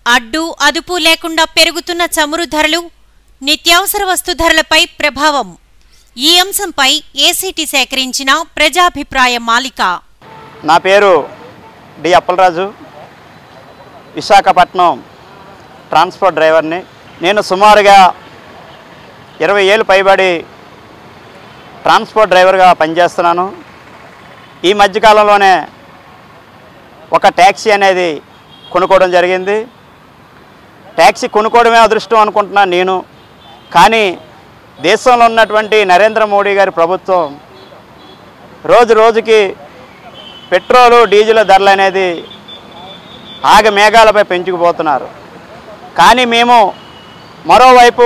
అడ్డు అదుపు లేకుండా పెరుగుతున్న చమురు ధరలు నిత్యావసర వస్తు ధరలపై ప్రభావం ఈ అంశంపై ఏసీటీ సేకరించిన ప్రజాభిప్రాయ మాలిక నా పేరు డి అప్పలరాజు విశాఖపట్నం ట్రాన్స్పోర్ట్ డ్రైవర్ని నేను సుమారుగా ఇరవై ఏళ్ళు పైబడి ట్రాన్స్పోర్ట్ డ్రైవర్గా పనిచేస్తున్నాను ఈ మధ్యకాలంలోనే ఒక ట్యాక్సీ అనేది కొనుక్కోవడం జరిగింది ట్యాక్సీ కొనుక్కోవడమే అదృష్టం అనుకుంటున్నాను నేను కానీ దేశంలో ఉన్నటువంటి నరేంద్ర మోడీ గారి ప్రభుత్వం రోజు రోజుకి పెట్రోలు డీజిల్ ధరలు అనేది ఆగ మేఘాలపై పెంచుకుపోతున్నారు కానీ మేము మరోవైపు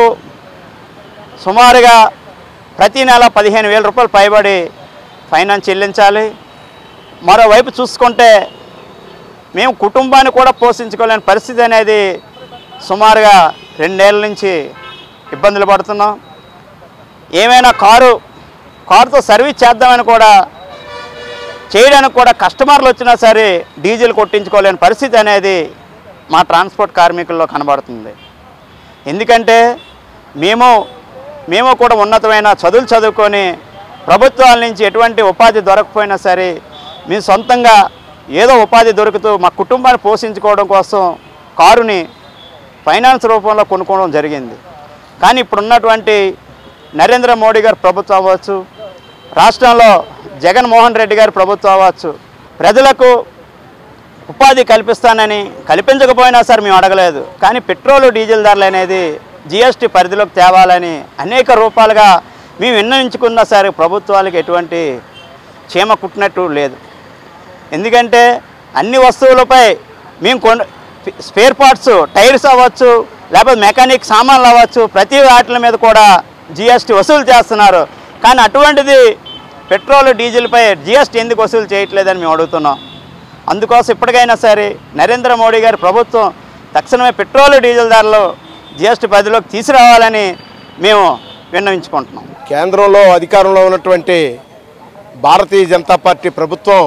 సుమారుగా ప్రతి నెల పదిహేను వేల రూపాయలు పైబడి ఫైనాన్స్ చెల్లించాలి మరోవైపు చూసుకుంటే మేము కుటుంబాన్ని కూడా పోషించుకోలేని పరిస్థితి అనేది సుమారుగా రెండేళ్ల నుంచి ఇబ్బందులు పడుతున్నాం ఏమైనా కారు కారుతో సర్వీస్ చేద్దామని కూడా చేయడానికి కూడా కస్టమర్లు వచ్చినా సరే డీజిల్ కొట్టించుకోలేని పరిస్థితి అనేది మా ట్రాన్స్పోర్ట్ కార్మికుల్లో కనబడుతుంది ఎందుకంటే మేము మేము కూడా ఉన్నతమైన చదువులు చదువుకొని ప్రభుత్వాల నుంచి ఎటువంటి ఉపాధి దొరకపోయినా సరే మేము సొంతంగా ఏదో ఉపాధి దొరుకుతూ మా కుటుంబాన్ని పోషించుకోవడం కోసం కారుని ఫైనాన్స్ రూపంలో కొనుక్కోవడం జరిగింది కానీ ఇప్పుడున్నటువంటి నరేంద్ర మోడీ గారి ప్రభుత్వం అవ్వచ్చు రాష్ట్రంలో జగన్మోహన్ రెడ్డి గారి ప్రభుత్వం అవ్వచ్చు ప్రజలకు ఉపాధి కల్పిస్తానని కల్పించకపోయినా సరే మేము అడగలేదు కానీ పెట్రోల్ డీజిల్ ధరలు అనేది జిఎస్టీ పరిధిలోకి తేవాలని అనేక రూపాలుగా మేము విన్నవించుకున్నా సరే ప్రభుత్వాలకు ఎటువంటి చీమ కుట్టినట్టు లేదు ఎందుకంటే అన్ని వస్తువులపై మేము కొన స్పేర్ పార్ట్స్ టైర్స్ అవ్వచ్చు లేకపోతే మెకానిక్ సామాన్లు అవ్వచ్చు ప్రతి వాటి మీద కూడా జిఎస్టీ వసూలు చేస్తున్నారు కానీ అటువంటిది పెట్రోల్ డీజిల్పై జిఎస్టీ ఎందుకు వసూలు చేయట్లేదని మేము అడుగుతున్నాం అందుకోసం ఇప్పటికైనా సరే నరేంద్ర మోడీ గారి ప్రభుత్వం తక్షణమే పెట్రోల్ డీజిల్ ధరలు జిఎస్టీ పరిధిలోకి తీసుకురావాలని మేము విన్నవించుకుంటున్నాం కేంద్రంలో అధికారంలో ఉన్నటువంటి భారతీయ జనతా పార్టీ ప్రభుత్వం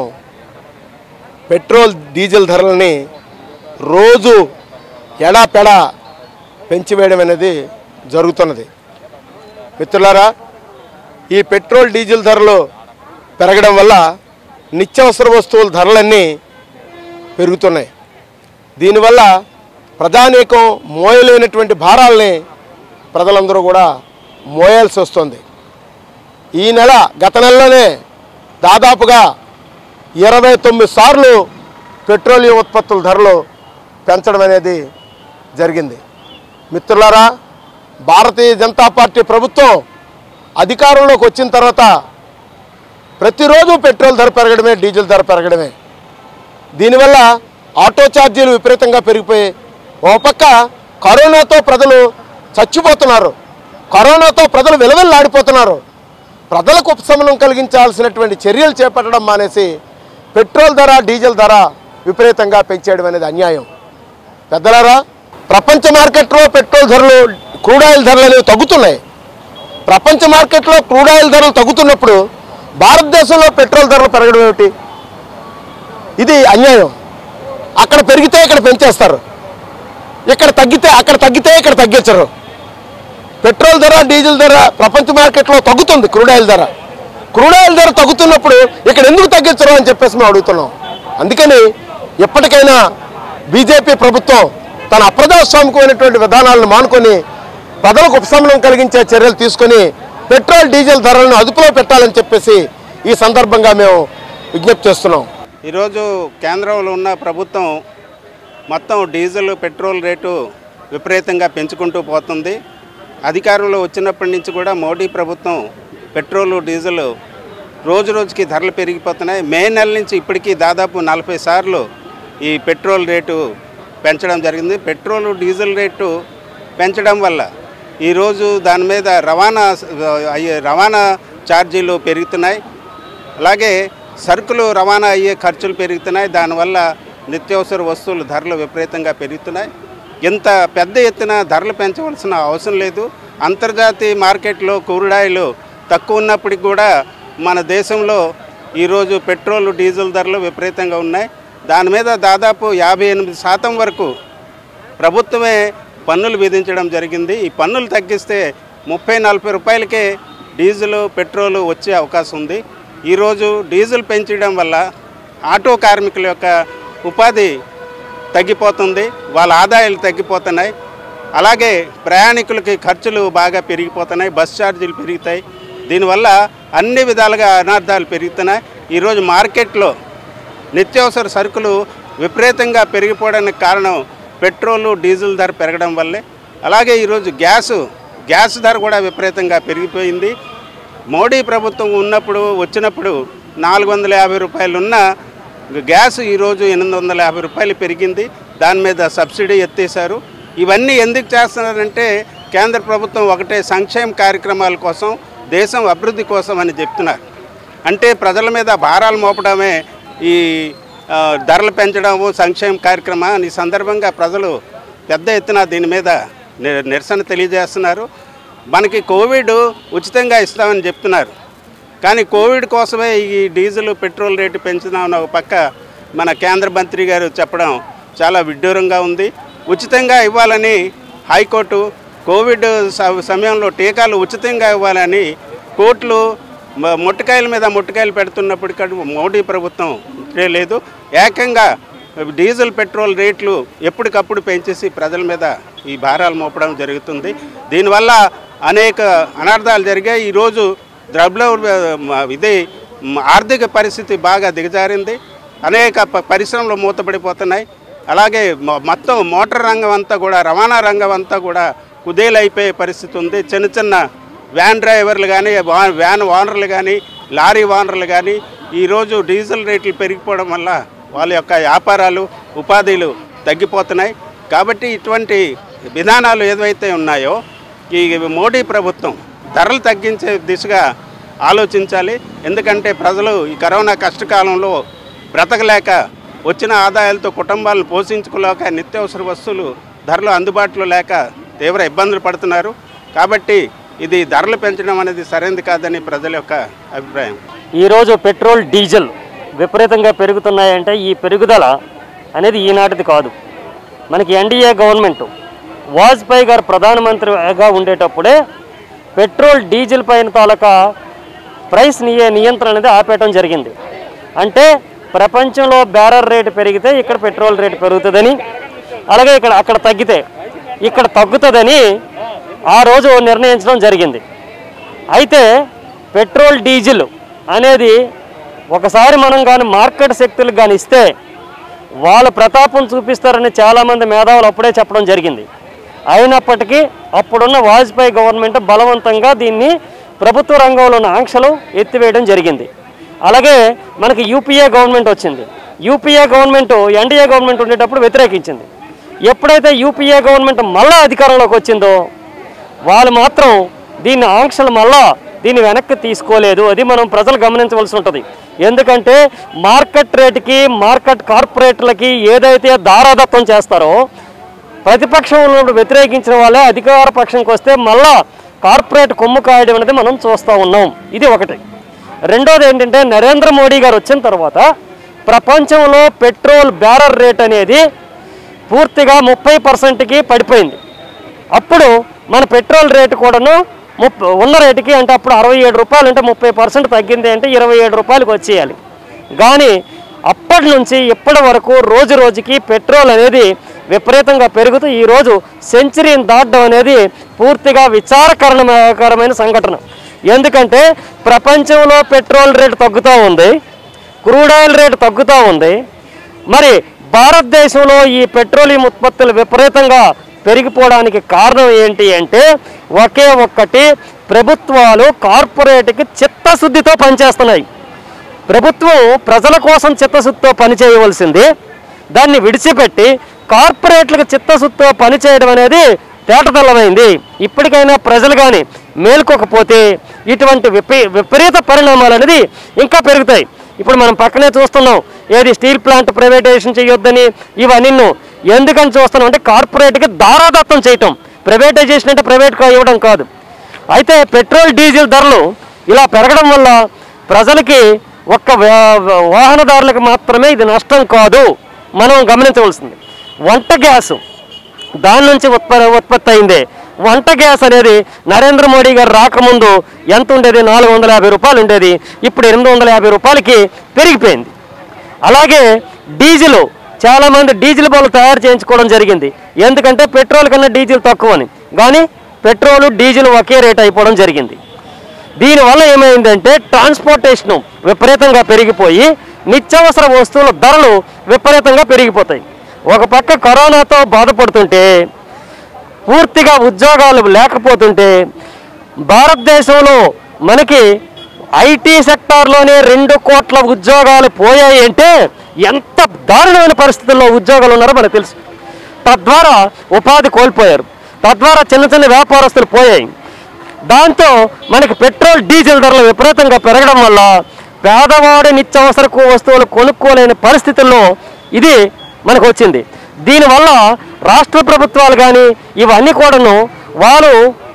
పెట్రోల్ డీజిల్ ధరలని రోజు ఎడాపెడా పెంచివేయడం అనేది జరుగుతున్నది మిత్రులారా ఈ పెట్రోల్ డీజిల్ ధరలు పెరగడం వల్ల నిత్యావసర వస్తువుల ధరలన్నీ పెరుగుతున్నాయి దీనివల్ల ప్రధానికం మోయలేనటువంటి భారాల్ని ప్రజలందరూ కూడా మోయాల్సి వస్తుంది ఈ నెల గత నెలలోనే దాదాపుగా ఇరవై తొమ్మిది సార్లు పెట్రోలియం ఉత్పత్తుల ధరలు పెంచడం అనేది జరిగింది మిత్రులారా భారతీయ జనతా పార్టీ ప్రభుత్వం అధికారంలోకి వచ్చిన తర్వాత ప్రతిరోజు పెట్రోల్ ధర పెరగడమే డీజిల్ ధర పెరగడమే దీనివల్ల ఆటో ఛార్జీలు విపరీతంగా పెరిగిపోయి ఓ పక్క కరోనాతో ప్రజలు చచ్చిపోతున్నారు కరోనాతో ప్రజలు విలవిల్లాడిపోతున్నారు ప్రజలకు ఉపశమనం కలిగించాల్సినటువంటి చర్యలు చేపట్టడం మానేసి పెట్రోల్ ధర డీజిల్ ధర విపరీతంగా పెంచేయడం అనేది అన్యాయం పెద్దలారా ప్రపంచ మార్కెట్లో పెట్రోల్ ధరలు క్రూడ్ ఆయిల్ ధరలు అనేవి తగ్గుతున్నాయి ప్రపంచ మార్కెట్లో క్రూడ్ ఆయిల్ ధరలు తగ్గుతున్నప్పుడు భారతదేశంలో పెట్రోల్ ధరలు పెరగడం ఏమిటి ఇది అన్యాయం అక్కడ పెరిగితే ఇక్కడ పెంచేస్తారు ఇక్కడ తగ్గితే అక్కడ తగ్గితే ఇక్కడ తగ్గించరు పెట్రోల్ ధర డీజిల్ ధర ప్రపంచ మార్కెట్లో తగ్గుతుంది క్రూడ్ ఆయిల్ ధర క్రూడ్ ఆయిల్ ధర తగ్గుతున్నప్పుడు ఇక్కడ ఎందుకు తగ్గించరు అని చెప్పేసి మేము అడుగుతున్నాం అందుకని ఎప్పటికైనా బీజేపీ ప్రభుత్వం తన అప్రజాస్వామికమైనటువంటి విధానాలను మానుకొని ప్రజలకు ఉపశమనం కలిగించే చర్యలు తీసుకొని పెట్రోల్ డీజిల్ ధరలను అదుపులో పెట్టాలని చెప్పేసి ఈ సందర్భంగా మేము విజ్ఞప్తి చేస్తున్నాం ఈరోజు కేంద్రంలో ఉన్న ప్రభుత్వం మొత్తం డీజిల్ పెట్రోల్ రేటు విపరీతంగా పెంచుకుంటూ పోతుంది అధికారంలో వచ్చినప్పటి నుంచి కూడా మోడీ ప్రభుత్వం పెట్రోల్ డీజిల్ రోజు రోజుకి ధరలు పెరిగిపోతున్నాయి మే నెల నుంచి ఇప్పటికీ దాదాపు నలభై సార్లు ఈ పెట్రోల్ రేటు పెంచడం జరిగింది పెట్రోల్ డీజిల్ రేటు పెంచడం వల్ల ఈరోజు దాని మీద రవాణా అయ్యే రవాణా ఛార్జీలు పెరుగుతున్నాయి అలాగే సరుకులు రవాణా అయ్యే ఖర్చులు పెరుగుతున్నాయి దానివల్ల నిత్యావసర వస్తువుల ధరలు విపరీతంగా పెరుగుతున్నాయి ఇంత పెద్ద ఎత్తున ధరలు పెంచవలసిన అవసరం లేదు అంతర్జాతీయ మార్కెట్లో కూరడాయిలు తక్కువ ఉన్నప్పటికి కూడా మన దేశంలో ఈరోజు పెట్రోల్ డీజిల్ ధరలు విపరీతంగా ఉన్నాయి దాని మీద దాదాపు యాభై ఎనిమిది శాతం వరకు ప్రభుత్వమే పన్నులు విధించడం జరిగింది ఈ పన్నులు తగ్గిస్తే ముప్పై నలభై రూపాయలకే డీజిల్ పెట్రోల్ వచ్చే అవకాశం ఉంది ఈరోజు డీజిల్ పెంచడం వల్ల ఆటో కార్మికుల యొక్క ఉపాధి తగ్గిపోతుంది వాళ్ళ ఆదాయాలు తగ్గిపోతున్నాయి అలాగే ప్రయాణికులకి ఖర్చులు బాగా పెరిగిపోతున్నాయి బస్ ఛార్జీలు పెరుగుతాయి దీనివల్ల అన్ని విధాలుగా అనార్థాలు పెరుగుతున్నాయి ఈరోజు మార్కెట్లో నిత్యావసర సరుకులు విపరీతంగా పెరిగిపోవడానికి కారణం పెట్రోలు డీజిల్ ధర పెరగడం వల్లే అలాగే ఈరోజు గ్యాసు గ్యాస్ ధర కూడా విపరీతంగా పెరిగిపోయింది మోడీ ప్రభుత్వం ఉన్నప్పుడు వచ్చినప్పుడు నాలుగు వందల యాభై రూపాయలు ఉన్న గ్యాస్ ఈరోజు ఎనిమిది వందల యాభై రూపాయలు పెరిగింది దాని మీద సబ్సిడీ ఎత్తేసారు ఇవన్నీ ఎందుకు చేస్తున్నారంటే కేంద్ర ప్రభుత్వం ఒకటే సంక్షేమ కార్యక్రమాల కోసం దేశం అభివృద్ధి కోసం అని చెప్తున్నారు అంటే ప్రజల మీద భారాలు మోపడమే ఈ ఆ, ధరలు పెంచడము సంక్షేమ కార్యక్రమం ఈ సందర్భంగా ప్రజలు పెద్ద ఎత్తున దీని మీద ని- నిరసన తెలియజేస్తున్నారు మనకి కోవిడ్ ఉచితంగా ఇస్తామని చెప్తున్నారు కానీ కోవిడ్ కోసమే ఈ డీజిల్ పెట్రోల్ రేటు పెంచుదామని ఒక పక్క మన కేంద్ర మంత్రి గారు చెప్పడం చాలా విడ్డూరంగా ఉంది ఉచితంగా ఇవ్వాలని హైకోర్టు కోవిడ్ స- సమయంలో టీకాలు ఉచితంగా ఇవ్వాలని కోర్టులు మ- మొట్టకాయల మీద మొట్టకాయలు పెడుతున్నప్పటికీ మోడీ ప్రభుత్వం లేదు ఏకంగా డీజిల్ పెట్రోల్ రేట్లు ఎప్పటికప్పుడు పెంచేసి ప్రజల మీద ఈ భారాలు మోపడం జరుగుతుంది దీనివల్ల అనేక అనర్థాలు జరిగాయి ఈరోజు ద్రవ్య ఇది మ, ఆర్థిక పరిస్థితి బాగా దిగజారింది అనేక ప- పరిశ్రమలు మూతపడిపోతున్నాయి అలాగే మొ- మొత్తం మోటార్ రంగం అంతా కూడా రవాణా రంగం అంతా కూడా కుదేలైపోయే పరిస్థితి ఉంది చిన్న చిన్న వ్యాన్ డ్రైవర్లు కానీ వా- వ్యాన్ ఓనర్లు కానీ లారీ ఓనర్లు కానీ ఈరోజు డీజిల్ రేట్లు పెరిగిపోవడం వల్ల వాళ్ళ యొక్క వ్యాపారాలు ఉపాధులు తగ్గిపోతున్నాయి కాబట్టి ఇటువంటి విధానాలు ఏవైతే ఉన్నాయో ఈ మోడీ ప్రభుత్వం ధరలు తగ్గించే దిశగా ఆలోచించాలి ఎందుకంటే ప్రజలు ఈ కరోనా కష్టకాలంలో బ్రతకలేక వచ్చిన ఆదాయాలతో కుటుంబాలను పోషించుకోలేక నిత్యావసర వస్తువులు ధరలు అందుబాటులో లేక తీవ్ర ఇబ్బందులు పడుతున్నారు కాబట్టి ఇది ధరలు పెంచడం అనేది సరైనది కాదని ప్రజల యొక్క అభిప్రాయం ఈరోజు పెట్రోల్ డీజిల్ విపరీతంగా పెరుగుతున్నాయంటే ఈ పెరుగుదల అనేది ఈనాటిది కాదు మనకి ఎన్డీఏ గవర్నమెంట్ వాజ్పేయి గారు ప్రధానమంత్రిగా ఉండేటప్పుడే పెట్రోల్ డీజిల్ పైన తాలూకా ప్రైస్ నియ నియంత్రణ అనేది ఆపేయటం జరిగింది అంటే ప్రపంచంలో బ్యారర్ రేటు పెరిగితే ఇక్కడ పెట్రోల్ రేటు పెరుగుతుందని అలాగే ఇక్కడ అక్కడ తగ్గితే ఇక్కడ తగ్గుతుందని ఆ రోజు నిర్ణయించడం జరిగింది అయితే పెట్రోల్ డీజిల్ అనేది ఒకసారి మనం కానీ మార్కెట్ శక్తులకు కానీ ఇస్తే వాళ్ళ ప్రతాపం చూపిస్తారని చాలామంది మేధావులు అప్పుడే చెప్పడం జరిగింది అయినప్పటికీ అప్పుడున్న వాజ్పేయి గవర్నమెంట్ బలవంతంగా దీన్ని ప్రభుత్వ రంగంలో ఉన్న ఆంక్షలు ఎత్తివేయడం జరిగింది అలాగే మనకి యూపీఏ గవర్నమెంట్ వచ్చింది యూపీఏ గవర్నమెంట్ ఎన్డీఏ గవర్నమెంట్ ఉండేటప్పుడు వ్యతిరేకించింది ఎప్పుడైతే యూపీఏ గవర్నమెంట్ మళ్ళా అధికారంలోకి వచ్చిందో వాళ్ళు మాత్రం దీన్ని ఆంక్షలు మళ్ళా దీన్ని వెనక్కి తీసుకోలేదు అది మనం ప్రజలు గమనించవలసి ఉంటుంది ఎందుకంటే మార్కెట్ రేటుకి మార్కెట్ కార్పొరేట్లకి ఏదైతే దారాదత్తం చేస్తారో ప్రతిపక్షంలో వ్యతిరేకించిన వాళ్ళే అధికార పక్షంకి వస్తే మళ్ళా కార్పొరేట్ కొమ్ము కాయడం అనేది మనం చూస్తూ ఉన్నాం ఇది ఒకటి రెండోది ఏంటంటే నరేంద్ర మోడీ గారు వచ్చిన తర్వాత ప్రపంచంలో పెట్రోల్ బ్యారర్ రేట్ అనేది పూర్తిగా ముప్పై పర్సెంట్కి పడిపోయింది అప్పుడు మన పెట్రోల్ రేటు కూడాను ముప్ప ఉన్న రేటుకి అంటే అప్పుడు అరవై ఏడు రూపాయలు అంటే ముప్పై పర్సెంట్ తగ్గింది అంటే ఇరవై ఏడు రూపాయలకు వచ్చేయాలి కానీ అప్పటి నుంచి ఇప్పటి వరకు రోజు రోజుకి పెట్రోల్ అనేది విపరీతంగా పెరుగుతూ ఈరోజు సెంచరీని దాటడం అనేది పూర్తిగా విచారకరణకరమైన సంఘటన ఎందుకంటే ప్రపంచంలో పెట్రోల్ రేటు తగ్గుతూ ఉంది క్రూడ్ ఆయిల్ రేటు తగ్గుతూ ఉంది మరి భారతదేశంలో ఈ పెట్రోలియం ఉత్పత్తులు విపరీతంగా పెరిగిపోవడానికి కారణం ఏంటి అంటే ఒకే ఒక్కటి ప్రభుత్వాలు కార్పొరేట్కి చిత్తశుద్ధితో పనిచేస్తున్నాయి ప్రభుత్వం ప్రజల కోసం చిత్తశుద్ధితో పనిచేయవలసింది దాన్ని విడిచిపెట్టి కార్పొరేట్లకు చిత్తశుద్ధితో పనిచేయడం అనేది తేటతెల్లమైంది ఇప్పటికైనా ప్రజలు కానీ మేల్కోకపోతే ఇటువంటి విపరీ విపరీత పరిణామాలు అనేది ఇంకా పెరుగుతాయి ఇప్పుడు మనం పక్కనే చూస్తున్నాం ఏది స్టీల్ ప్లాంట్ ప్రైవేటైజేషన్ చేయొద్దని ఇవన్నీ ఎందుకని చూస్తున్నాం అంటే కార్పొరేట్కి దారాదత్తం చేయటం ప్రైవేటైజేషన్ అంటే ప్రైవేట్గా ఇవ్వడం కాదు అయితే పెట్రోల్ డీజిల్ ధరలు ఇలా పెరగడం వల్ల ప్రజలకి ఒక్క వా- వాహనదారులకు మాత్రమే ఇది నష్టం కాదు మనం గమనించవలసింది వంట గ్యాసు దాని నుంచి ఉత్పత్తి ఉత్పత్తి అయింది వంట గ్యాస్ అనేది నరేంద్ర మోడీ గారు రాకముందు ఎంత ఉండేది నాలుగు వందల యాభై రూపాయలు ఉండేది ఇప్పుడు ఎనిమిది వందల యాభై రూపాయలకి పెరిగిపోయింది అలాగే డీజిల్ చాలామంది డీజిల్ బళ్ళు తయారు చేయించుకోవడం జరిగింది ఎందుకంటే పెట్రోల్ కన్నా డీజిల్ తక్కువని కానీ పెట్రోల్ డీజిల్ ఒకే రేట్ అయిపోవడం జరిగింది దీనివల్ల ఏమైందంటే ట్రాన్స్పోర్టేషన్ విపరీతంగా పెరిగిపోయి నిత్యావసర వస్తువుల ధరలు విపరీతంగా పెరిగిపోతాయి ఒక పక్క కరోనాతో బాధపడుతుంటే పూర్తిగా ఉద్యోగాలు లేకపోతుంటే భారతదేశంలో మనకి ఐటీ సెక్టార్లోనే రెండు కోట్ల ఉద్యోగాలు పోయాయి అంటే ఎంత దారుణమైన పరిస్థితుల్లో ఉద్యోగాలు ఉన్నారో మనకు తెలుసు తద్వారా ఉపాధి కోల్పోయారు తద్వారా చిన్న చిన్న వ్యాపారస్తులు పోయాయి దాంతో మనకి పెట్రోల్ డీజిల్ ధరలు విపరీతంగా పెరగడం వల్ల పేదవాడి నిత్యావసర కు- వస్తువులు కొనుక్కోలేని పరిస్థితుల్లో ఇది మనకు వచ్చింది దీనివల్ల రాష్ట్ర ప్రభుత్వాలు కానీ ఇవన్నీ కూడాను వాళ్ళు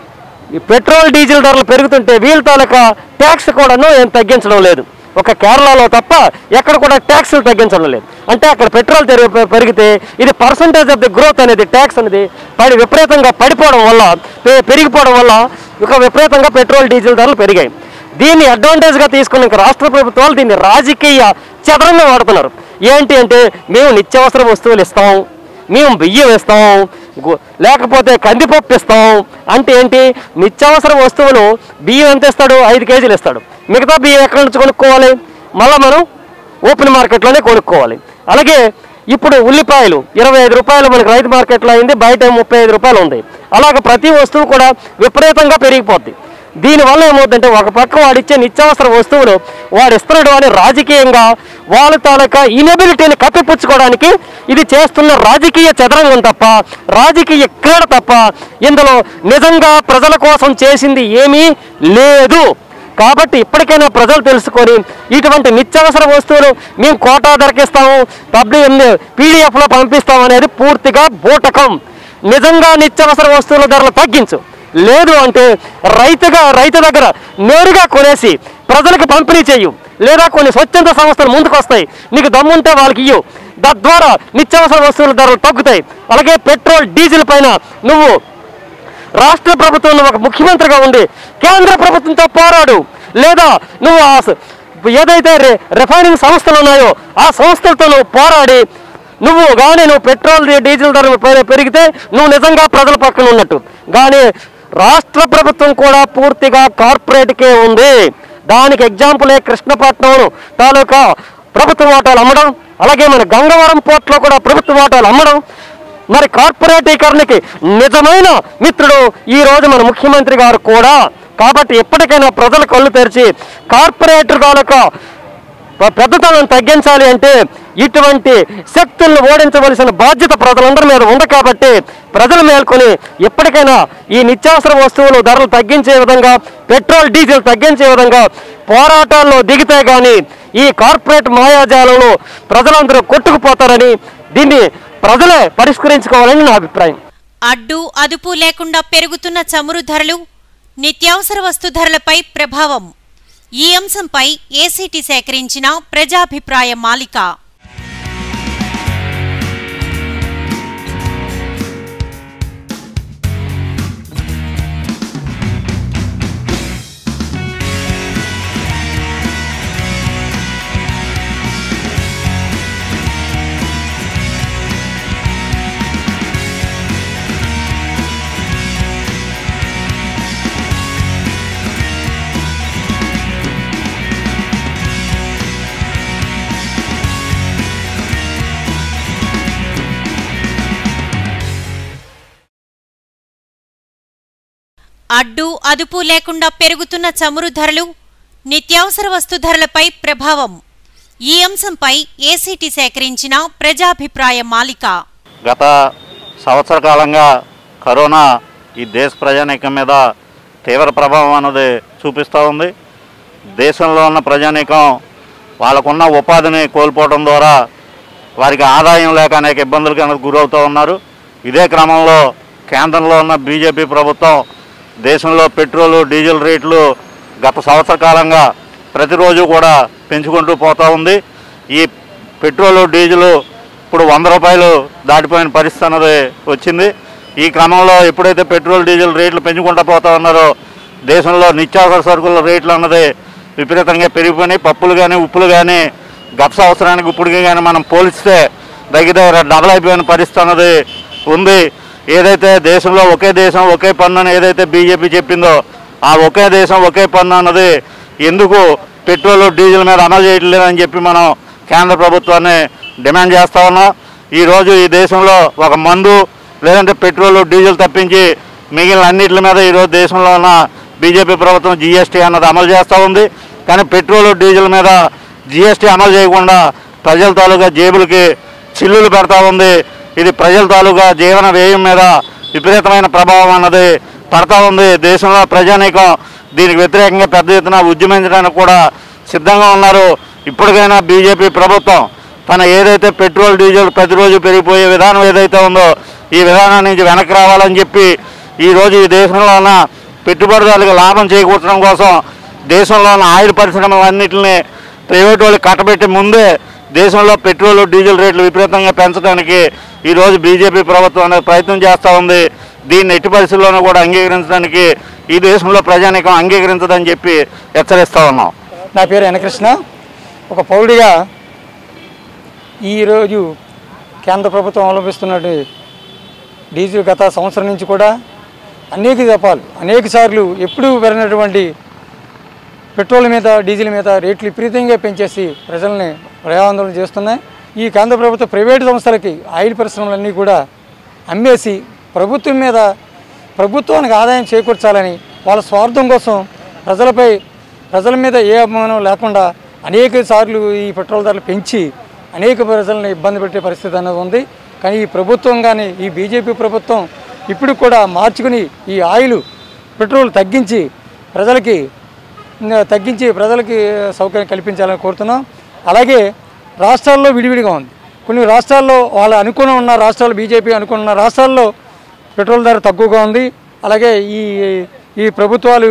ఈ పెట్రోల్ డీజిల్ ధరలు పెరుగుతుంటే వీళ్ళ తాలూకా ట్యాక్స్ కూడాను ఏం తగ్గించడం లేదు ఒక కేరళలో తప్ప ఎక్కడ కూడా ట్యాక్స్లు తగ్గించడం లేదు అంటే అక్కడ పెట్రోల్ తెరి- పె- పెరిగితే ఇది పర్సంటేజ్ ఆఫ్ ది గ్రోత్ అనేది ట్యాక్స్ అనేది పడి విపరీతంగా పడిపోవడం వల్ల పె- పెరిగిపోవడం వల్ల ఇక విపరీతంగా పెట్రోల్ డీజిల్ ధరలు పెరిగాయి దీన్ని అడ్వాంటేజ్గా తీసుకున్న ఇంకా రాష్ట్ర ప్రభుత్వాలు దీన్ని రాజకీయ చదరంగా వాడుతున్నారు ఏంటి అంటే మేము నిత్యావసర వస్తువులు ఇస్తాం మేము బియ్యం ఇస్తాం గు- లేకపోతే కందిపప్పు ఇస్తాం అంటే ఏంటి నిత్యావసర వస్తువులు బియ్యం ఎంత ఇస్తాడు ఐదు కేజీలు ఇస్తాడు మిగతా బియ్యం ఎక్కడి నుంచి కొనుక్కోవాలి మళ్ళీ మనం ఓపెన్ మార్కెట్లోనే కొనుక్కోవాలి అలాగే ఇప్పుడు ఉల్లిపాయలు ఇరవై ఐదు రూపాయలు మనకి రైతు మార్కెట్లో అయింది బయట ముప్పై ఐదు రూపాయలు ఉంది అలాగే ప్రతి వస్తువు కూడా విపరీతంగా పెరిగిపోద్ది దీనివల్ల ఏమవుతుందంటే ఒక పక్క వాడిచ్చే నిత్యావసర వస్తువులు వాడు ఇస్తున్నాడు అని రాజకీయంగా వాళ్ళ తాలూకా ఇనబిలిటీని కప్పిపుచ్చుకోవడానికి ఇది చేస్తున్న రాజకీయ చదరంగం తప్ప రాజకీయ క్రీడ తప్ప ఇందులో నిజంగా ప్రజల కోసం చేసింది ఏమీ లేదు కాబట్టి ఇప్పటికైనా ప్రజలు తెలుసుకొని ఇటువంటి నిత్యావసర వస్తువులు మేము కోటా ధరకిస్తాము డబ్ల్యూఎంఏ పీడిఎఫ్లో పంపిస్తాం అనేది పూర్తిగా బూటకం నిజంగా నిత్యావసర వస్తువుల ధరలు తగ్గించు లేదు అంటే రైతుగా రైతు దగ్గర నేరుగా కొనేసి ప్రజలకు పంపిణీ చేయు లేదా కొన్ని స్వచ్ఛంద సంస్థలు ముందుకు వస్తాయి నీకు దమ్ముంటే వాళ్ళకి ఇయ్యు తద్వారా నిత్యావసర వస్తువుల ధరలు తగ్గుతాయి అలాగే పెట్రోల్ డీజిల్ పైన నువ్వు రాష్ట్ర ప్రభుత్వంలో ఒక ముఖ్యమంత్రిగా ఉండి కేంద్ర ప్రభుత్వంతో పోరాడు లేదా నువ్వు ఆ స- ఏదైతే రి- రిఫైనింగ్ సంస్థలు ఉన్నాయో ఆ సంస్థలతో నువ్వు పోరాడి నువ్వు కానీ నువ్వు పెట్రోల్ డి- డీజిల్ ధరలు పె- పెరిగితే నువ్వు నిజంగా ప్రజల పక్కన ఉన్నట్టు కానీ రాష్ట్ర ప్రభుత్వం కూడా పూర్తిగా కార్పొరేట్కే ఉంది దానికి ఎగ్జాంపులే కృష్ణపట్నం తాలూకా ప్రభుత్వ వాటాలు అమ్మడం అలాగే మన గంగవరం పోర్ట్లో కూడా ప్రభుత్వ వాటాలు అమ్మడం మరి కార్పొరేటీకరణకి నిజమైన మిత్రుడు ఈ రోజు మన ముఖ్యమంత్రి గారు కూడా కాబట్టి ఎప్పటికైనా ప్రజల కళ్ళు తెరిచి కార్పొరేటర్ తాలూకా ప- పెద్దతనం తగ్గించాలి అంటే ఇటువంటి శక్తులను ఓడించవలసిన బాధ్యత ప్రజలందరి మీద ఉంది కాబట్టి ప్రజలు మేల్కొని ఎప్పటికైనా ఈ నిత్యావసర వస్తువులు ధరలు తగ్గించే విధంగా పెట్రోల్ డీజిల్ తగ్గించే విధంగా పోరాటాల్లో దిగితే కానీ ఈ కార్పొరేట్ మాయాజాలంలో ప్రజలందరూ కొట్టుకుపోతారని దీన్ని ప్రజలే పరిష్కరించుకోవాలని నా అభిప్రాయం అడ్డు అదుపు లేకుండా పెరుగుతున్న చమురు ధరలు నిత్యావసర వస్తు ధరలపై ప్రభావం ఈ అంశంపై ఏసీటీ సేకరించిన ప్రజాభిప్రాయ మాలిక అడ్డు అదుపు లేకుండా పెరుగుతున్న చమురు ధరలు నిత్యావసర వస్తు ధరలపై ప్రభావం ఈ అంశంపై ఏసీటీ సేకరించిన ప్రజాభిప్రాయ మాలిక గత సంవత్సర కాలంగా కరోనా ఈ దేశ ప్రజానీకం మీద తీవ్ర ప్రభావం అన్నది చూపిస్తూ ఉంది దేశంలో ఉన్న ప్రజానీకం వాళ్ళకున్న ఉపాధిని కోల్పోవడం ద్వారా వారికి ఆదాయం లేక అనేక ఇబ్బందులకు అనేది గురవుతూ ఉన్నారు ఇదే క్రమంలో కేంద్రంలో ఉన్న బీజేపీ ప్రభుత్వం దేశంలో పెట్రోలు డీజిల్ రేట్లు గత సంవత్సర కాలంగా ప్రతిరోజు కూడా పెంచుకుంటూ పోతూ ఉంది ఈ పెట్రోలు డీజిలు ఇప్పుడు వంద రూపాయలు దాటిపోయిన పరిస్థితి అన్నది వచ్చింది ఈ క్రమంలో ఎప్పుడైతే పెట్రోల్ డీజిల్ రేట్లు పెంచుకుంటూ పోతా ఉన్నారో దేశంలో నిత్యావసర సరుకుల రేట్లు అన్నది విపరీతంగా పెరిగిపోయినాయి పప్పులు కానీ ఉప్పులు కానీ గత సంవత్సరానికి ఇప్పటికి కానీ మనం పోలిస్తే దగ్గర దగ్గర డబల్ అయిపోయిన పరిస్థితి అన్నది ఉంది ఏదైతే దేశంలో ఒకే దేశం ఒకే పన్ను అని ఏదైతే బీజేపీ చెప్పిందో ఆ ఒకే దేశం ఒకే పన్ను అన్నది ఎందుకు పెట్రోల్ డీజిల్ మీద అమలు చేయట్లేదని చెప్పి మనం కేంద్ర ప్రభుత్వాన్ని డిమాండ్ చేస్తా ఉన్నాం ఈరోజు ఈ దేశంలో ఒక మందు లేదంటే పెట్రోల్ డీజిల్ తప్పించి మిగిలిన అన్నిటి మీద ఈరోజు దేశంలో ఉన్న బీజేపీ ప్రభుత్వం జీఎస్టీ అన్నది అమలు చేస్తూ ఉంది కానీ పెట్రోల్ డీజిల్ మీద జీఎస్టీ అమలు చేయకుండా ప్రజల తాలూకా జేబులకి చిల్లులు పెడతా ఉంది ఇది ప్రజల తాలూకా జీవన వ్యయం మీద విపరీతమైన ప్రభావం అన్నది పడతా ఉంది దేశంలో ప్రజానీకం దీనికి వ్యతిరేకంగా పెద్ద ఎత్తున ఉద్యమించడానికి కూడా సిద్ధంగా ఉన్నారు ఇప్పటికైనా బీజేపీ ప్రభుత్వం తన ఏదైతే పెట్రోల్ డీజిల్ ప్రతిరోజు పెరిగిపోయే విధానం ఏదైతే ఉందో ఈ విధానం నుంచి వెనక్కి రావాలని చెప్పి ఈరోజు ఈ దేశంలో ఉన్న పెట్టుబడిదారులకు లాభం చేకూర్చడం కోసం దేశంలో ఉన్న ఆయిల్ పరిశ్రమలన్నింటినీ ప్రైవేట్ వాళ్ళకి కట్టబెట్టి ముందే దేశంలో పెట్రోల్ డీజిల్ రేట్లు విపరీతంగా పెంచడానికి ఈరోజు బీజేపీ ప్రభుత్వం అనేది ప్రయత్నం చేస్తూ ఉంది దీన్ని ఎట్టి పరిస్థితుల్లోనూ కూడా అంగీకరించడానికి ఈ దేశంలో ప్రజానీకం అంగీకరించదని చెప్పి హెచ్చరిస్తూ ఉన్నాం నా పేరు వెనకృష్ణ ఒక పౌరుడిగా ఈరోజు కేంద్ర ప్రభుత్వం అవలంబిస్తున్నటువంటి డీజిల్ గత సంవత్సరం నుంచి కూడా అనేక దఫాలు అనేక సార్లు ఎప్పుడూ పెరిగినటువంటి పెట్రోల్ మీద డీజిల్ మీద రేట్లు విపరీతంగా పెంచేసి ప్రజల్ని భయాందోళన చేస్తున్నాయి ఈ కేంద్ర ప్రభుత్వ ప్రైవేటు సంస్థలకి ఆయిల్ పరిశ్రమలన్నీ కూడా అమ్మేసి ప్రభుత్వం మీద ప్రభుత్వానికి ఆదాయం చేకూర్చాలని వాళ్ళ స్వార్థం కోసం ప్రజలపై ప్రజల మీద ఏ అభిమానం లేకుండా అనేక సార్లు ఈ పెట్రోల్ ధరలు పెంచి అనేక ప్రజలను ఇబ్బంది పెట్టే పరిస్థితి అనేది ఉంది కానీ ఈ ప్రభుత్వం కానీ ఈ బీజేపీ ప్రభుత్వం ఇప్పుడు కూడా మార్చుకుని ఈ ఆయిల్ పెట్రోల్ తగ్గించి ప్రజలకి ఇంకా తగ్గించి ప్రజలకి సౌకర్యం కల్పించాలని కోరుతున్నాం అలాగే రాష్ట్రాల్లో విడివిడిగా ఉంది కొన్ని రాష్ట్రాల్లో వాళ్ళ అనుకుని ఉన్న రాష్ట్రాలు బీజేపీ అనుకుని ఉన్న రాష్ట్రాల్లో పెట్రోల్ ధర తక్కువగా ఉంది అలాగే ఈ ఈ ప్రభుత్వాలు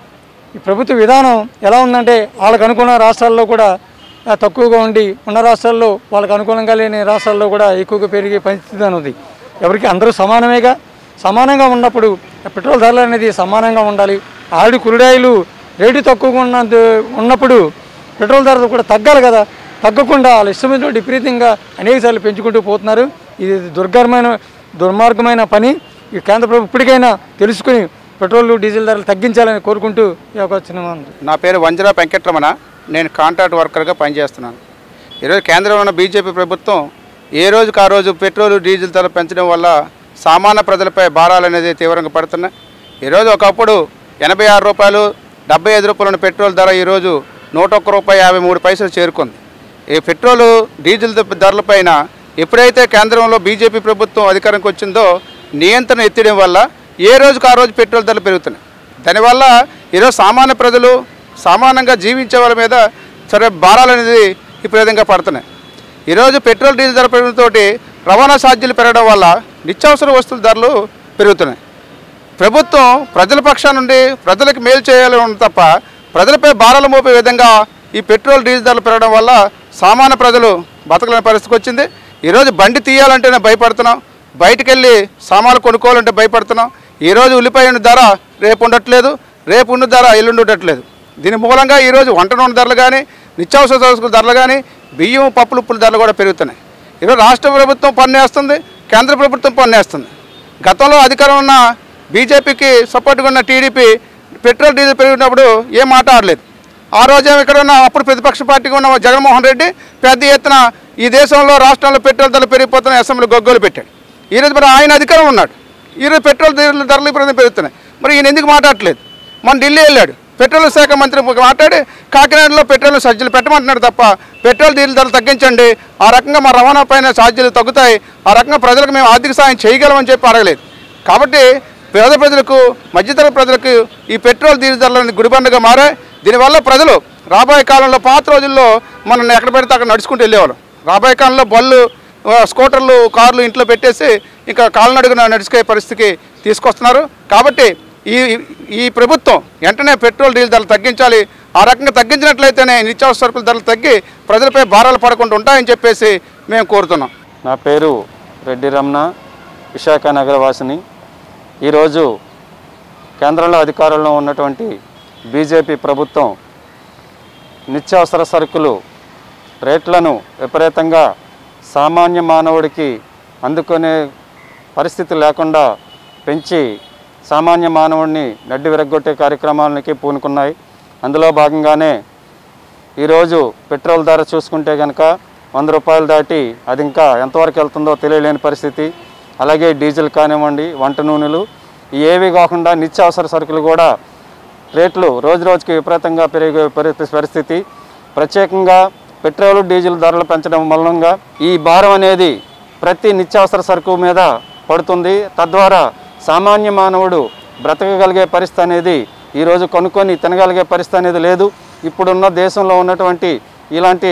ఈ ప్రభుత్వ విధానం ఎలా ఉందంటే వాళ్ళకు అనుకున్న రాష్ట్రాల్లో కూడా ఆ, తక్కువగా ఉండి ఉన్న రాష్ట్రాల్లో వాళ్ళకు అనుకూలంగా లేని రాష్ట్రాల్లో కూడా ఎక్కువగా పెరిగే పరిస్థితి అని ఉంది ఎవరికి అందరూ సమానమేగా సమానంగా ఉన్నప్పుడు ఆ పెట్రోల్ ధరలు అనేది సమానంగా ఉండాలి ఆల్రెడీ కురుడాయిలు రేటు తక్కువగా ఉన్నందు ఉన్నప్పుడు పెట్రోల్ ధర కూడా తగ్గాలి కదా తగ్గకుండా వాళ్ళ ఇష్టమైన విపరీతంగా అనేకసార్లు పెంచుకుంటూ పోతున్నారు ఇది దుర్గరమైన దుర్మార్గమైన పని ఈ కేంద్ర ప్రభుత్వం ఇప్పటికైనా తెలుసుకుని పెట్రోల్ డీజిల్ ధరలు తగ్గించాలని కోరుకుంటూ ఈ అవకాశం ఉంది నా పేరు వంజరా వెంకట్రమణ నేను కాంట్రాక్ట్ వర్కర్గా పనిచేస్తున్నాను ఈరోజు కేంద్రంలో ఉన్న బీజేపీ ప్రభుత్వం ఏ రోజుకు ఆ రోజు పెట్రోల్ డీజిల్ ధర పెంచడం వల్ల సామాన్య ప్రజలపై భారాలు అనేది తీవ్రంగా పడుతున్నాయి ఈరోజు ఒకప్పుడు ఎనభై ఆరు రూపాయలు డెబ్బై ఐదు రూపాయలు ఉన్న పెట్రోల్ ధర ఈరోజు నూట ఒక్క రూపాయి యాభై మూడు పైసలు చేరుకుంది ఈ పెట్రోల్ డీజిల్ ద- ధరలపైన ఎప్పుడైతే కేంద్రంలో బీజేపీ ప్రభుత్వం అధికారంకి వచ్చిందో నియంత్రణ ఎత్తడం వల్ల ఏ రోజుకు ఆ రోజు పెట్రోల్ ధరలు పెరుగుతున్నాయి దానివల్ల ఈరోజు సామాన్య ప్రజలు సామాన్యంగా జీవించే వాళ్ళ మీద సరే భారాలు అనేది విపరీతంగా పడుతున్నాయి ఈరోజు పెట్రోల్ డీజిల్ ధర పెరగడంతో రవాణా ఛార్జీలు పెరగడం వల్ల నిత్యావసర వస్తువుల ధరలు పెరుగుతున్నాయి ప్రభుత్వం ప్రజల పక్షాన నుండి ప్రజలకు మేలు చేయాలని తప్ప ప్రజలపై భారాలు మోపే విధంగా ఈ పెట్రోల్ డీజిల్ ధరలు పెరగడం వల్ల సామాన్య ప్రజలు బతకలేని పరిస్థితికి వచ్చింది ఈరోజు బండి తీయాలంటేనే భయపడుతున్నాం బయటికి వెళ్ళి సామాన్లు కొనుక్కోవాలంటే భయపడుతున్నాం ఈరోజు ఉల్లిపాయ ధర రేపు ఉండట్లేదు రేపు ఉన్న ధర ఎల్లుండి ఉండట్లేదు దీని మూలంగా ఈరోజు వంట నూనె ధరలు కానీ నిత్యావసర సరుకుల ధరలు కానీ బియ్యం పప్పులు ఉప్పుల ధరలు కూడా పెరుగుతున్నాయి ఈరోజు రాష్ట్ర ప్రభుత్వం పన్ను వేస్తుంది కేంద్ర ప్రభుత్వం పన్ను వేస్తుంది గతంలో అధికారం ఉన్న బీజేపీకి సపోర్ట్గా ఉన్న టీడీపీ పెట్రోల్ డీజిల్ పెరిగినప్పుడు ఏం మాట ఆడలేదు ఆ రోజు ఇక్కడ ఉన్న అప్పుడు ప్రతిపక్ష పార్టీగా ఉన్న జగన్మోహన్ రెడ్డి పెద్ద ఎత్తున ఈ దేశంలో రాష్ట్రంలో పెట్రోల్ ధరలు పెరిగిపోతున్న అసెంబ్లీ గొగ్గోలు పెట్టాడు ఈరోజు మరి ఆయన అధికారం ఉన్నాడు ఈరోజు పెట్రోల్ ధరలు ధరలు ఇప్పుడు పెరుగుతున్నాయి మరి ఈయన ఎందుకు మాట్లాడట్లేదు మన ఢిల్లీ వెళ్ళాడు పెట్రోల్ శాఖ మంత్రి మాట్లాడి కాకినాడలో పెట్రోల్ ఛార్జీలు పెట్టమంటున్నాడు తప్ప పెట్రోల్ డీజిల్ ధరలు తగ్గించండి ఆ రకంగా మా రవాణా పైన ఛార్జీలు తగ్గుతాయి ఆ రకంగా ప్రజలకు మేము ఆర్థిక సాయం చేయగలమని చెప్పి అడగలేదు కాబట్టి పేద ప్రజలకు మధ్యతరగతి ప్రజలకు ఈ పెట్రోల్ డీజిల్ ధరలు గుడిబండగా మారాయి దీనివల్ల ప్రజలు రాబోయే కాలంలో పాత రోజుల్లో మనం ఎక్కడ పెడితే అక్కడ నడుచుకుంటూ వెళ్ళేవాళ్ళం రాబోయే కాలంలో బళ్ళు ఆ, స్కూటర్లు కార్లు ఇంట్లో పెట్టేసి ఇంకా కాలినడుగున నడుచుకునే పరిస్థితికి తీసుకొస్తున్నారు కాబట్టి ఈ ఈ ప్రభుత్వం వెంటనే పెట్రోల్ డీజిల్ ధరలు తగ్గించాలి ఆ రకంగా తగ్గించినట్లయితేనే నిత్యావసర సరుకుల ధరలు తగ్గి ప్రజలపై భారాలు పడకుండా ఉంటాయని చెప్పేసి మేము కోరుతున్నాం నా పేరు రెడ్డి రమణ విశాఖ నగరవాసిని ఈరోజు కేంద్రంలో అధికారంలో ఉన్నటువంటి బీజేపీ ప్రభుత్వం నిత్యావసర సరుకులు రేట్లను విపరీతంగా సామాన్య మానవుడికి అందుకునే పరిస్థితి లేకుండా పెంచి సామాన్య మానవుడిని నడ్డి విరగ్గొట్టే కార్యక్రమాలకి పూనుకున్నాయి అందులో భాగంగానే ఈరోజు పెట్రోల్ ధర చూసుకుంటే కనుక వంద రూపాయలు దాటి అది ఇంకా ఎంతవరకు వెళ్తుందో తెలియలేని పరిస్థితి అలాగే డీజిల్ కానివ్వండి వంట నూనెలు ఏవి కాకుండా నిత్యావసర సరుకులు కూడా రేట్లు రోజు రోజుకి విపరీతంగా పెరిగే పరి- పరిస్థితి ప్రత్యేకంగా పెట్రోల్ డీజిల్ ధరలు పెంచడం మూలంగా ఈ భారం అనేది ప్రతి నిత్యావసర సరుకు మీద పడుతుంది తద్వారా సామాన్య మానవుడు బ్రతకగలిగే పరిస్థితి అనేది ఈరోజు కొనుక్కొని తినగలిగే పరిస్థితి అనేది లేదు ఇప్పుడున్న దేశంలో ఉన్నటువంటి ఇలాంటి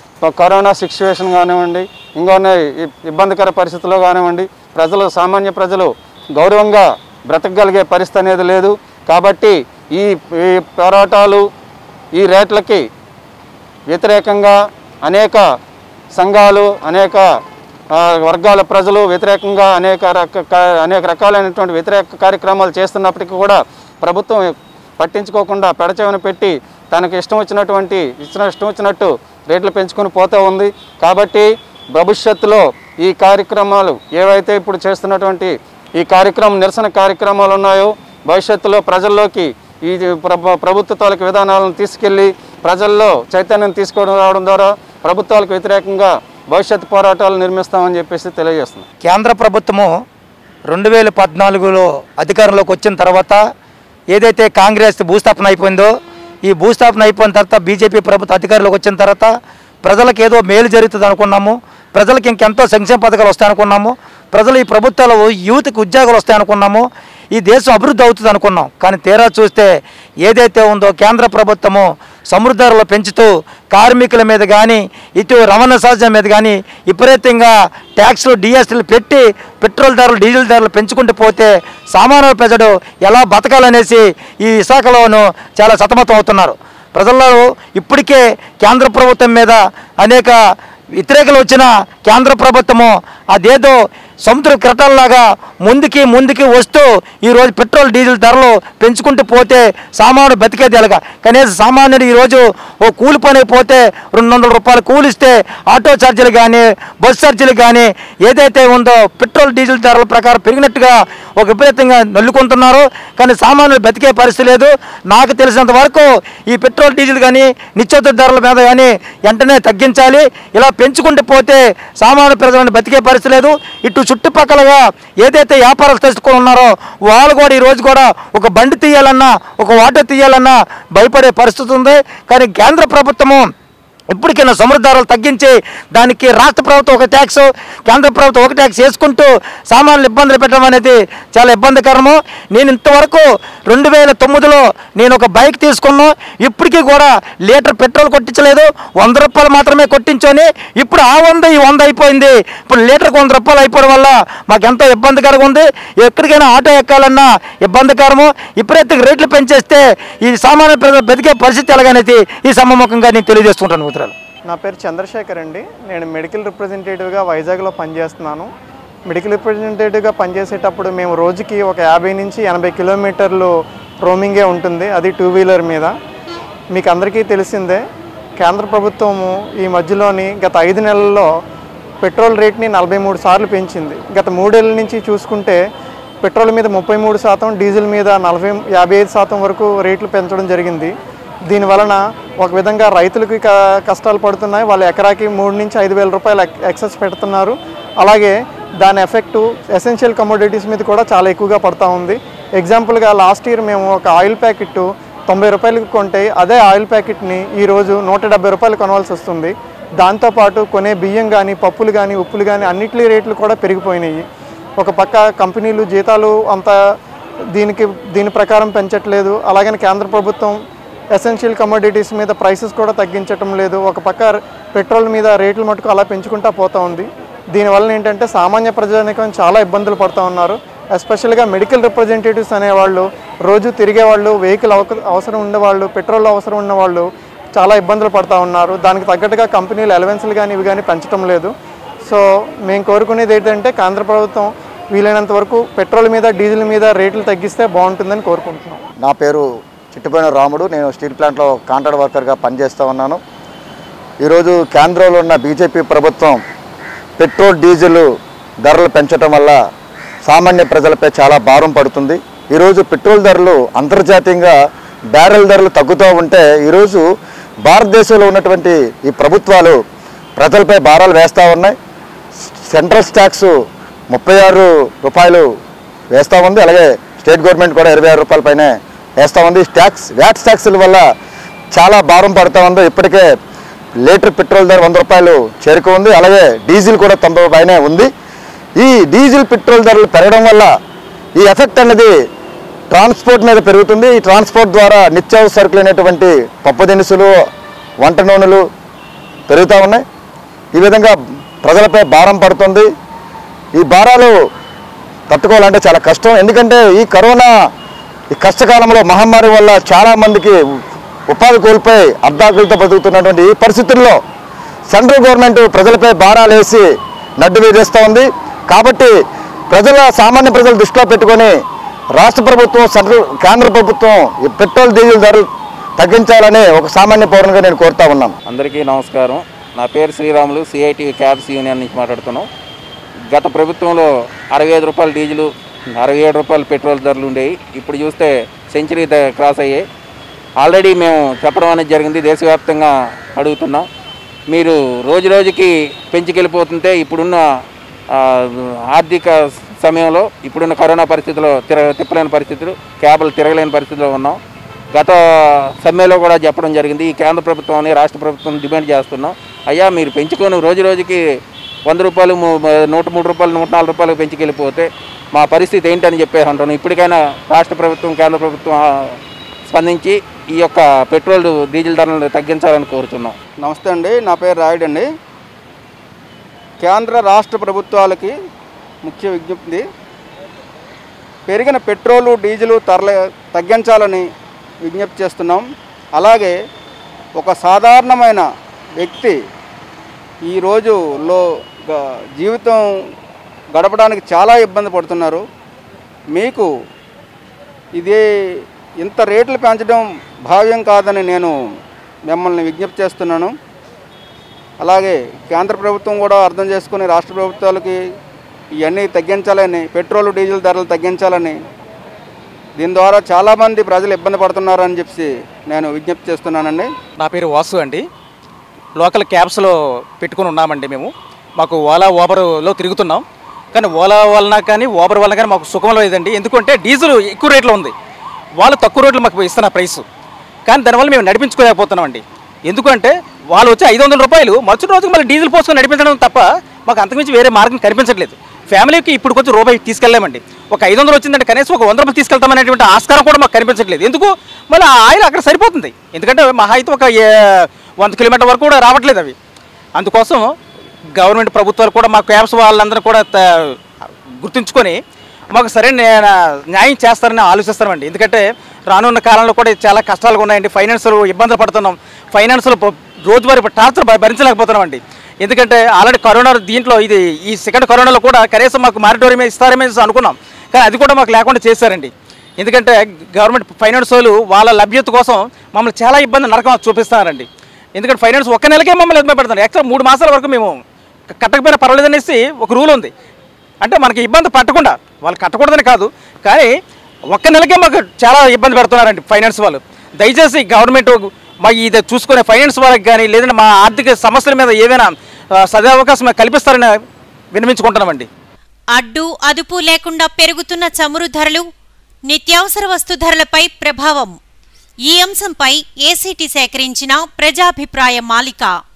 కరోనా సిచ్యువేషన్ కానివ్వండి ఇంకొన్ని ఇ- ఇబ్బందికర పరిస్థితుల్లో కానివ్వండి ప్రజలు సామాన్య ప్రజలు గౌరవంగా బ్రతకగలిగే పరిస్థితి అనేది లేదు కాబట్టి ఈ ఈ పోరాటాలు ఈ రేట్లకి వ్యతిరేకంగా అనేక సంఘాలు అనేక ఆ, వర్గాల ప్రజలు వ్యతిరేకంగా అనేక రక క- అనేక రకాలైనటువంటి వ్యతిరేక కార్యక్రమాలు చేస్తున్నప్పటికీ కూడా ప్రభుత్వం పట్టించుకోకుండా పెడచెవిన పెట్టి తనకు ఇష్టం వచ్చినటువంటి ఇచ్చిన ఇష్టం వచ్చినట్టు రేట్లు పెంచుకొని పోతూ ఉంది కాబట్టి భవిష్యత్తులో ఈ కార్యక్రమాలు ఏవైతే ఇప్పుడు చేస్తున్నటువంటి ఈ కార్యక్రమం నిరసన కార్యక్రమాలు ఉన్నాయో భవిష్యత్తులో ప్రజల్లోకి ఈ ప్రభు ప్రభుత్వ తాలూకు విధానాలను తీసుకెళ్ళి ప్రజల్లో చైతన్యం తీసుకొని రావడం ద్వారా ప్రభుత్వాలకు వ్యతిరేకంగా భవిష్యత్ పోరాటాలు నిర్మిస్తామని చెప్పేసి తెలియజేస్తున్నాం కేంద్ర ప్రభుత్వము రెండు వేల పద్నాలుగులో అధికారంలోకి వచ్చిన తర్వాత ఏదైతే కాంగ్రెస్ భూస్థాపన అయిపోయిందో ఈ భూస్థాపన అయిపోయిన తర్వాత బీజేపీ ప్రభుత్వం అధికారంలోకి వచ్చిన తర్వాత ప్రజలకు ఏదో మేలు జరుగుతుంది అనుకున్నాము ప్రజలకు ఇంకెంతో సంక్షేమ పథకాలు వస్తాయి అనుకున్నాము ప్రజలు ఈ ప్రభుత్వాలు యూత్కి ఉద్యోగాలు వస్తాయి అనుకున్నాము ఈ దేశం అభివృద్ధి అవుతుంది అనుకున్నాం కానీ తీరా చూస్తే ఏదైతే ఉందో కేంద్ర ప్రభుత్వము సమృద్ధారులు పెంచుతూ కార్మికుల మీద కానీ ఇటు రవాణా సహజం మీద కానీ విపరీతంగా ట్యాక్స్లు డిఎస్టీలు పెట్టి పెట్రోల్ ధరలు డీజిల్ ధరలు పెంచుకుంటూ పోతే సామాన్య ప్రజలు ఎలా బతకాలనేసి ఈ విశాఖలోను చాలా సతమతం అవుతున్నారు ప్రజల్లో ఇప్పటికే కేంద్ర ప్రభుత్వం మీద అనేక వ్యతిరేకలు వచ్చిన కేంద్ర ప్రభుత్వము అదేదో సముద్ర కిరటాల్లాగా ముందుకి ముందుకి వస్తూ ఈరోజు పెట్రోల్ డీజిల్ ధరలు పెంచుకుంటూ పోతే సామాన్యుడు బతికేది ఎలాగా కనీసం సామాన్యుడు ఈరోజు ఓ కూలి పని పోతే రెండు వందల రూపాయలు కూలిస్తే ఆటో ఛార్జీలు కానీ బస్ ఛార్జీలు కానీ ఏదైతే ఉందో పెట్రోల్ డీజిల్ ధరల ప్రకారం పెరిగినట్టుగా ఒక విపరీతంగా నల్లుకుంటున్నారు కానీ సామాన్యుడు బతికే పరిస్థితి లేదు నాకు తెలిసినంత వరకు ఈ పెట్రోల్ డీజిల్ కానీ నిత్యోత్తర ధరల మీద కానీ వెంటనే తగ్గించాలి ఇలా పెంచుకుంటూ పోతే సామాన్య ప్రజలను బతికే పరిస్థితి లేదు ఇటు చుట్టుపక్కలగా ఏదైతే వ్యాపారస్తులు ఉన్నారో వాళ్ళు కూడా ఈ రోజు కూడా ఒక బండి తీయాలన్నా ఒక వాటర్ తీయాలన్నా భయపడే పరిస్థితి ఉంది కానీ కేంద్ర ప్రభుత్వము ఇప్పటికైనా సమృద్ధారాలు తగ్గించి దానికి రాష్ట్ర ప్రభుత్వం ఒక ట్యాక్స్ కేంద్ర ప్రభుత్వం ఒక ట్యాక్స్ వేసుకుంటూ సామాన్యులు ఇబ్బందులు పెట్టడం అనేది చాలా ఇబ్బందికరము నేను ఇంతవరకు రెండు వేల తొమ్మిదిలో నేను ఒక బైక్ తీసుకున్నాను ఇప్పటికీ కూడా లీటర్ పెట్రోల్ కొట్టించలేదు వంద రూపాయలు మాత్రమే కొట్టించుకొని ఇప్పుడు ఆ వంద ఈ వంద అయిపోయింది ఇప్పుడు లీటర్కి వంద రూపాయలు అయిపోవడం వల్ల మాకు ఎంతో ఇబ్బందికరంగా ఉంది ఎక్కడికైనా ఆటో ఎక్కాలన్నా ఇబ్బందికరము ఇప్పుడైతే రేట్లు పెంచేస్తే ఈ సామాన్య ప్రజలు బతికే పరిస్థితి ఎలాగనేది ఈ సమ్మముఖంగా నేను తెలియజేసుకుంటాను ఉత్తరాలు నా పేరు చంద్రశేఖర్ అండి నేను మెడికల్ రిప్రజెంటేటివ్గా వైజాగ్లో పనిచేస్తున్నాను మెడికల్ రిప్రజెంటేటివ్గా పనిచేసేటప్పుడు మేము రోజుకి ఒక యాభై నుంచి ఎనభై కిలోమీటర్లు రోమింగే ఉంటుంది అది టూ వీలర్ మీద మీకు అందరికీ తెలిసిందే కేంద్ర ప్రభుత్వము ఈ మధ్యలోని గత ఐదు నెలల్లో పెట్రోల్ రేట్ని నలభై మూడు సార్లు పెంచింది గత మూడేళ్ళ నుంచి చూసుకుంటే పెట్రోల్ మీద ముప్పై మూడు శాతం డీజిల్ మీద నలభై యాభై ఐదు శాతం వరకు రేట్లు పెంచడం జరిగింది దీని వలన ఒక విధంగా రైతులకి క- కష్టాలు పడుతున్నాయి వాళ్ళు ఎకరాకి మూడు నుంచి ఐదు వేల రూపాయలు ఎక్- ఎక్సెస్ పెడుతున్నారు అలాగే దాని ఎఫెక్టు ఎసెన్షియల్ కమోడిటీస్ మీద కూడా చాలా ఎక్కువగా పడుతూ ఉంది ఎగ్జాంపుల్గా లాస్ట్ ఇయర్ మేము ఒక ఆయిల్ ప్యాకెట్ తొంభై రూపాయలకి కొంటే అదే ఆయిల్ ప్యాకెట్ని ఈరోజు నూట డెబ్బై రూపాయలు కొనవలసి వస్తుంది దాంతోపాటు కొనే బియ్యం కానీ పప్పులు కానీ ఉప్పులు కానీ అన్నిటి రేట్లు కూడా పెరిగిపోయినాయి ఒక పక్క కంపెనీలు జీతాలు అంత దీనికి దీని ప్రకారం పెంచట్లేదు అలాగని కేంద్ర ప్రభుత్వం ఎసెన్షియల్ కమోడిటీస్ మీద ప్రైసెస్ కూడా తగ్గించటం లేదు ఒక పక్క పెట్రోల్ మీద రేట్లు మటుకు అలా పెంచుకుంటా పోతూ ఉంది దీనివల్ల ఏంటంటే సామాన్య ప్రజానికం చాలా ఇబ్బందులు పడుతూ ఉన్నారు ఎస్పెషల్గా మెడికల్ రిప్రజెంటేటివ్స్ అనేవాళ్ళు రోజు తిరిగేవాళ్ళు వెహికల్ అవక- అవసరం ఉండేవాళ్ళు పెట్రోల్ అవసరం ఉన్నవాళ్ళు చాలా ఇబ్బందులు పడుతూ ఉన్నారు దానికి తగ్గట్టుగా కంపెనీలు అలవెన్స్లు కానీ ఇవి కానీ పెంచడం లేదు సో మేము కోరుకునేది ఏంటంటే కేంద్ర ప్రభుత్వం వీలైనంత వరకు పెట్రోల్ మీద డీజిల్ మీద రేట్లు తగ్గిస్తే బాగుంటుందని కోరుకుంటున్నాం నా పేరు చిట్టుపోయిన రాముడు నేను స్టీల్ ప్లాంట్లో కాంట్రాక్ట్ వర్కర్గా పనిచేస్తూ ఉన్నాను ఈరోజు కేంద్రంలో ఉన్న బీజేపీ ప్రభుత్వం పెట్రోల్ డీజిల్ ధరలు పెంచడం వల్ల సామాన్య ప్రజలపై చాలా భారం పడుతుంది ఈరోజు పెట్రోల్ ధరలు అంతర్జాతీయంగా బ్యారెల్ ధరలు తగ్గుతూ ఉంటే ఈరోజు భారతదేశంలో ఉన్నటువంటి ఈ ప్రభుత్వాలు ప్రజలపై భారాలు వేస్తూ ఉన్నాయి సెంట్రల్ ట్యాక్స్ ముప్పై ఆరు రూపాయలు వేస్తూ ఉంది అలాగే స్టేట్ గవర్నమెంట్ కూడా ఇరవై ఆరు రూపాయల పైనే వేస్తూ ఉంది ట్యాక్స్ వ్యాట్ ట్యాక్స్ల వల్ల చాలా భారం పడుతూ ఉంది ఇప్పటికే లీటర్ పెట్రోల్ ధర వంద రూపాయలు చేరుకు ఉంది అలాగే డీజిల్ కూడా తొంభై పైనే ఉంది ఈ డీజిల్ పెట్రోల్ ధరలు పెరగడం వల్ల ఈ ఎఫెక్ట్ అనేది ట్రాన్స్పోర్ట్ మీద పెరుగుతుంది ఈ ట్రాన్స్పోర్ట్ ద్వారా నిత్యావసర సరుకులైనటువంటి పప్పు దినుసులు వంట నూనెలు పెరుగుతూ ఉన్నాయి ఈ విధంగా ప్రజలపై భారం పడుతుంది ఈ భారాలు తట్టుకోవాలంటే చాలా కష్టం ఎందుకంటే ఈ కరోనా ఈ కష్టకాలంలో మహమ్మారి వల్ల చాలామందికి ఉపాధి కోల్పోయి అర్ధాకులతో బతుకుతున్నటువంటి ఈ పరిస్థితుల్లో సెంట్రల్ గవర్నమెంట్ ప్రజలపై భారాలు వేసి నడ్డు వేధిస్తూ ఉంది కాబట్టి ప్రజల సామాన్య ప్రజల దృష్టిలో పెట్టుకొని రాష్ట్ర ప్రభుత్వం సెంట్రల్ కేంద్ర ప్రభుత్వం ఈ పెట్రోల్ డీజిల్ ధరలు తగ్గించాలని ఒక సామాన్య పౌరునిగా నేను కోరుతా ఉన్నాను అందరికీ నమస్కారం నా పేరు శ్రీరాములు సిఐటి క్యాబ్స్ యూనియన్ నుంచి మాట్లాడుతున్నాం గత ప్రభుత్వంలో అరవై ఐదు రూపాయలు డీజిల్ అరవై ఏడు రూపాయలు పెట్రోల్ ధరలు ఉండేవి ఇప్పుడు చూస్తే సెంచరీ ద- క్రాస్ అయ్యాయి ఆల్రెడీ మేము చెప్పడం అనేది జరిగింది దేశవ్యాప్తంగా అడుగుతున్నాం మీరు రోజు రోజుకి పెంచుకెళ్ళిపోతుంటే ఇప్పుడున్న ఆ, ఆర్థిక సమయంలో ఇప్పుడున్న కరోనా పరిస్థితిలో తిర తిప్పలేని పరిస్థితులు క్యాబులు తిరగలేని పరిస్థితిలో ఉన్నాం గత సమ్మెలో కూడా చెప్పడం జరిగింది ఈ కేంద్ర ప్రభుత్వాన్ని రాష్ట్ర ప్రభుత్వం డిమాండ్ చేస్తున్నాం అయ్యా మీరు పెంచుకొని రోజు రోజుకి వంద రూపాయలు ము- నూట మూడు రూపాయలు నూట నాలుగు రూపాయలు పెంచుకెళ్ళిపోతే మా పరిస్థితి ఏంటని చెప్పేసి అంటున్నాం ఇప్పటికైనా రాష్ట్ర ప్రభుత్వం కేంద్ర ప్రభుత్వం ఆ, స్పందించి ఈ యొక్క పెట్రోల్ డీజిల్ ధరలను తగ్గించాలని కోరుతున్నాం నమస్తే అండి నా పేరు రాయుడు అండి కేంద్ర రాష్ట్ర ప్రభుత్వాలకి ముఖ్య విజ్ఞప్తి పెరిగిన పెట్రోలు డీజిల్ ధరలు తగ్గించాలని విజ్ఞప్తి చేస్తున్నాం అలాగే ఒక సాధారణమైన వ్యక్తి ఈ రోజులో గ- జీవితం గడపడానికి చాలా ఇబ్బంది పడుతున్నారు మీకు ఇది ఇంత రేట్లు పెంచడం భావ్యం కాదని నేను మిమ్మల్ని విజ్ఞప్తి చేస్తున్నాను అలాగే కేంద్ర ప్రభుత్వం కూడా అర్థం చేసుకుని రాష్ట్ర ప్రభుత్వాలకి ఇవన్నీ తగ్గించాలని పెట్రోల్ డీజిల్ ధరలు తగ్గించాలని దీని ద్వారా చాలామంది ప్రజలు ఇబ్బంది పడుతున్నారని చెప్పి నేను విజ్ఞప్తి చేస్తున్నానండి నా పేరు వాసు అండి లోకల్ క్యాబ్స్లో పెట్టుకుని ఉన్నామండి మేము మాకు ఓలా ఓబర్లో తిరుగుతున్నాం కానీ ఓలా వలన కానీ ఓబర్ వలన కానీ మాకు సుఖం లేదండి ఎందుకంటే డీజిల్ ఎక్కువ రేట్లో ఉంది వాళ్ళు తక్కువ రేట్లు మాకు ఇస్తున్న ప్రైస్ కానీ దానివల్ల మేము నడిపించుకోలేకపోతున్నాం అండి ఎందుకంటే వాళ్ళు వచ్చి ఐదు వందల రూపాయలు మరుసటి రోజుకి మళ్ళీ డీజిల్ పోసుకొని నడిపించడం తప్ప మాకు అంతకుమించి వేరే మార్గం కనిపించట్లేదు ఫ్యామిలీకి ఇప్పుడు కొంచెం రూపాయి తీసుకెళ్ళామండి ఒక ఐదు వందలు వచ్చిందంటే కనీసం ఒక వంద రూపాయలు తీసుకెళ్తామనేటువంటి ఆస్కారం కూడా మాకు కనిపించట్లేదు ఎందుకు మళ్ళీ ఆ ఆయిల్ అక్కడ సరిపోతుంది ఎందుకంటే మహా అయితే ఒక ఏ- వంద కిలోమీటర్ వరకు కూడా రావట్లేదు అవి అందుకోసం గవర్నమెంట్ ప్రభుత్వాలు కూడా మా క్యాబ్స్ వాళ్ళందరూ కూడా త- గుర్తుంచుకొని మాకు సరైన న్యా- న్యాయం చేస్తారని ఆలోచిస్తామండి ఎందుకంటే రానున్న కాలంలో కూడా చాలా కష్టాలుగా ఉన్నాయండి ఫైనాన్షియల్ ఇబ్బందులు పడుతున్నాం ఫైనాన్షియల్ రోజువారీ టార్చర్ భ- భరించలేకపోతున్నామండి ఎందుకంటే ఆల్రెడీ కరోనా దీంట్లో ఇది ఈ సెకండ్ కరోనాలో కూడా కనీసం మాకు మారిటోరియం ఇస్తారేమో అనుకున్నాం కానీ అది కూడా మాకు లేకుండా చేశారండి ఎందుకంటే గవర్నమెంట్ ఫైనాన్స్ వాళ్ళు వాళ్ళ లభ్యత కోసం మమ్మల్ని చాలా ఇబ్బంది నరకం చూపిస్తున్నారండి ఎందుకంటే ఫైనాన్స్ ఒక్క నెలకే మమ్మల్ని ఇబ్బంది పెడుతున్నారు ఎక్స్ట్రా మూడు మాసాల వరకు మేము కట్టకపోయినా పర్వాలేదు అనేసి ఒక రూల్ ఉంది అంటే మనకి ఇబ్బంది పట్టకుండా వాళ్ళు కట్టకూడదని కాదు కానీ ఒక్క నెలకే మాకు చాలా ఇబ్బంది పెడుతున్నారండి ఫైనాన్స్ వాళ్ళు దయచేసి గవర్నమెంట్ మా ఇది చూసుకునే ఫైనాన్స్ వాళ్ళకి కానీ లేదంటే మా ఆర్థిక సమస్యల మీద ఏదైనా ఆ, సదవకాశం మాకు కల్పిస్తారని విన్నవించుకుంటున్నామండి అడ్డు అదుపు లేకుండా పెరుగుతున్న చమురు ధరలు నిత్యావసర వస్తు ధరలపై ప్రభావం ఈ అంశంపై ఏసీటీ సేకరించిన ప్రజాభిప్రాయ మాలిక